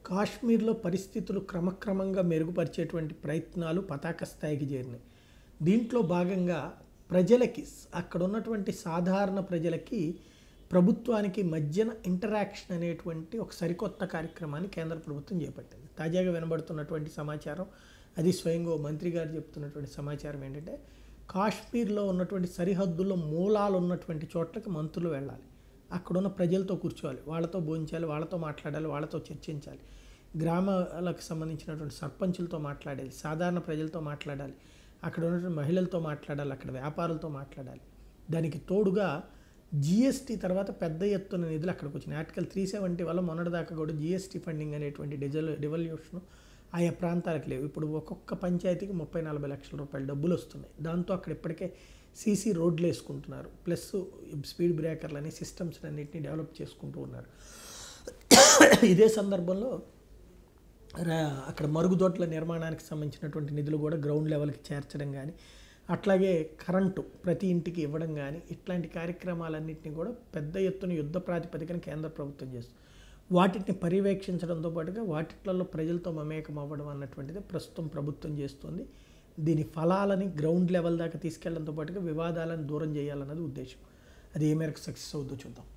కాశ్మీర్లో పరిస్థితులు క్రమక్రమంగా మెరుగుపరిచేటువంటి ప్రయత్నాలు పతాక స్థాయికి చేరినాయి దీంట్లో భాగంగా ప్రజలకి అక్కడ ఉన్నటువంటి సాధారణ ప్రజలకి ప్రభుత్వానికి మధ్యన ఇంటరాక్షన్ అనేటువంటి ఒక సరికొత్త కార్యక్రమాన్ని కేంద్ర ప్రభుత్వం చేపట్టింది తాజాగా వినబడుతున్నటువంటి సమాచారం అది స్వయంగా ఓ మంత్రి గారు చెప్తున్నటువంటి సమాచారం ఏంటంటే కాశ్మీర్లో ఉన్నటువంటి సరిహద్దుల్లో మూలాలు ఉన్నటువంటి చోట్లకి మంత్రులు వెళ్ళాలి అక్కడున్న ప్రజలతో కూర్చోవాలి వాళ్ళతో భోంచాలి వాళ్ళతో మాట్లాడాలి వాళ్ళతో చర్చించాలి గ్రామాలకు సంబంధించినటువంటి సర్పంచులతో మాట్లాడాలి సాధారణ ప్రజలతో మాట్లాడాలి అక్కడ ఉన్నటువంటి మహిళలతో మాట్లాడాలి అక్కడ వ్యాపారులతో మాట్లాడాలి దానికి తోడుగా జిఎస్టీ తర్వాత పెద్ద ఎత్తున నిధులు అక్కడికి వచ్చినాయి ఆర్టికల్ త్రీ సెవెంటీ వల్ల మొన్నటిదాకా కూడా జిఎస్టీ ఫండింగ్ అనేటువంటి డిజల్ డివల్యూషన్ ఆయా ప్రాంతాలకు లేవు ఇప్పుడు ఒక్కొక్క పంచాయతీకి ముప్పై నలభై లక్షల రూపాయల డబ్బులు వస్తున్నాయి దాంతో అక్కడ ఇప్పటికే సీసీ రోడ్లు వేసుకుంటున్నారు ప్లస్ స్పీడ్ బ్రేకర్లు అని సిస్టమ్స్ అన్నింటినీ డెవలప్ చేసుకుంటూ ఉన్నారు ఇదే సందర్భంలో రా- అక్కడ మరుగుదొడ్ల నిర్మాణానికి సంబంధించినటువంటి నిధులు కూడా గ్రౌండ్ లెవెల్కి చేర్చడం కానీ అట్లాగే కరెంటు ప్రతి ఇంటికి ఇవ్వడం కానీ ఇట్లాంటి కార్యక్రమాలన్నింటినీ కూడా పెద్ద ఎత్తున యుద్ధ ప్రాతిపదికన కేంద్ర ప్రభుత్వం చేస్తుంది వాటిని పర్యవేక్షించడంతో పాటుగా వాటిలలో ప్రజలతో మమేకం అవ్వడం అన్నటువంటిది ప్రస్తుతం ప్రభుత్వం చేస్తుంది దీని ఫలాలని గ్రౌండ్ లెవెల్ దాకా తీసుకెళ్లడంతో పాటుగా వివాదాలను దూరం చేయాలన్నది ఉద్దేశం అది ఏ మేరకు సక్సెస్ అవుతుందో చూద్దాం